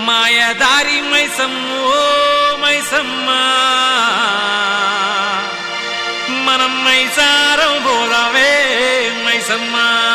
మాయదారి మైసమ్మో మైసమ్మ మనం మైసారం పోదావే మైసమ్మ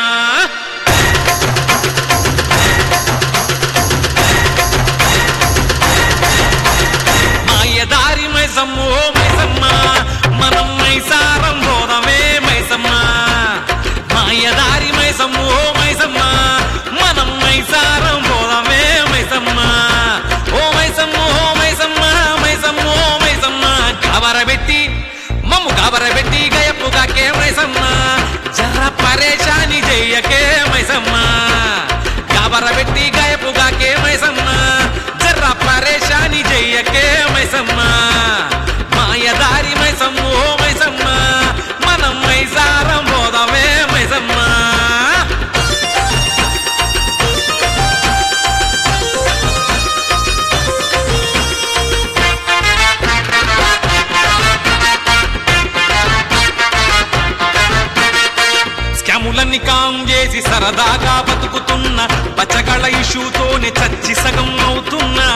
మాయదారి మైసమ్మో మైసమ్మ మనం మైసారం పోదామే మైసమ్మ మాయదారి మైసమ్మో మైసమ్మ మనం మైసారం పోదామే మైసమ్మ ఓ మైసమ్మ ఓ మైసమ్మ మైసమ్మ ఓ మైసమ్మ కాబరబెట్టి మమ్ము కాబరబెట్టి గయప్పుగాకే మైసమ్మ జర్ర పరేషాని చెయ్యకే మైసమ్మ కాబరబెట్టి గయప్పుగాకే మైసమ్మ జర్ర పరేషాని చెయ్యకే మైసమ్మ మాయదారి మైసమ్మ ఓ మైసమ్మ మనం మైసారం పోదామే మైసమ్మ స్కాములన్నీ కాం చేసి సరదాగా బతుకుతున్న పచ్చగళ ఇష్యూతోనే చచ్చి సగం అవుతున్నా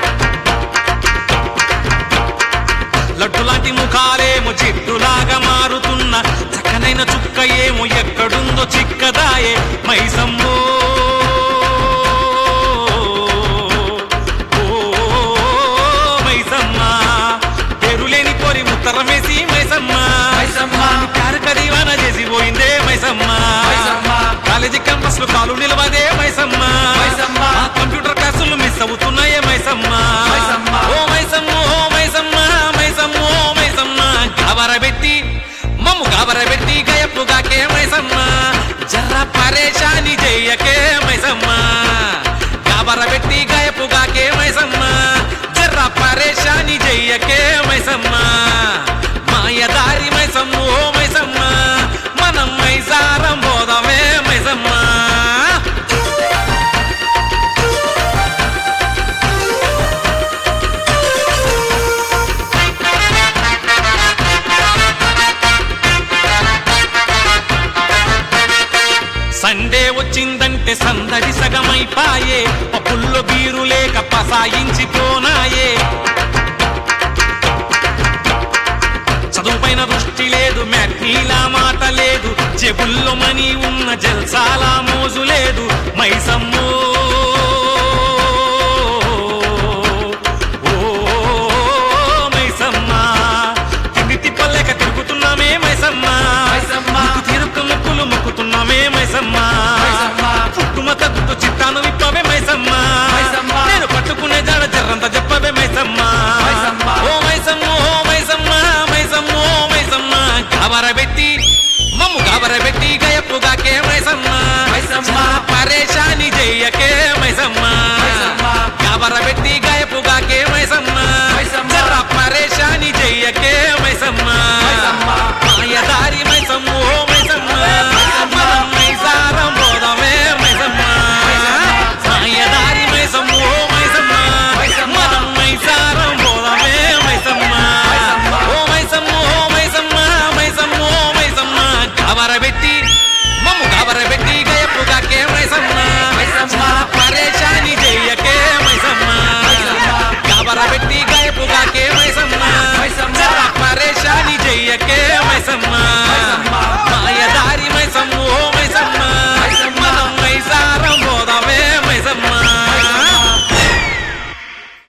లడ్డు లాంటి ముఖాలేమో జిడ్డులాగా మారుతున్న చక్కనైన చుక్క ఏమో ఎక్కడుందో చిక్కదాయే మైసమ్మో ఓ మైసమ్మ పేరులేని కోరి ఉత్తరమేసి మైసమ్మ మైసమ్మ. ప్యారు కదీవాన చేసి పోయిందే మైసమ్మ మైసమ్మ. కాలేజీ క్యాంపస్ లో కాలు నిలవదే మైసమ్మ మైసమ్మ. ఆ కంప్యూటర్ క్లాసులు మిస్ అవుతున్నాయే మైసమ్మ మైసమ్మ. ఓ మైసమ్మ ఓ మైసమ్మ మైసమ్మ ఓ మైసమ్మ గాబరబెట్టి మమ్ము గాబరబెట్టి గయప్పుగాకే మైసమ్మ జర్ర పరేషాని చెయ్యకే మైసమ్మ గాబరబెట్టి గయప్పుగాకే మైసమ్మ జర్ర పరేషాని చెయ్యకే మైసమ్మ మాయదారి మైసమ్మ ఓ మైసమ్మ మనం మైసారం పోదామే మైసమ్మ సండే వచ్చిందంటే సందడి సగమైపాయే పప్పుల్లో బీరు లేక పసాయించిపోనాయే చదువుపైన దృష్టి లేదు మ్యాట్నీలా మాట లేదు జేబుల్లో మనీ ఉన్న జల్సాలా మోజు లేదు మైసమ్మో ఓ మైసమ్మ తిండి తిప్పలేక తిరుగుతున్నామే మైసమ్మ మైసమ్మ. నీకు తీరొక్క మొక్కులు మొక్కుతున్నామే మైసమ్మ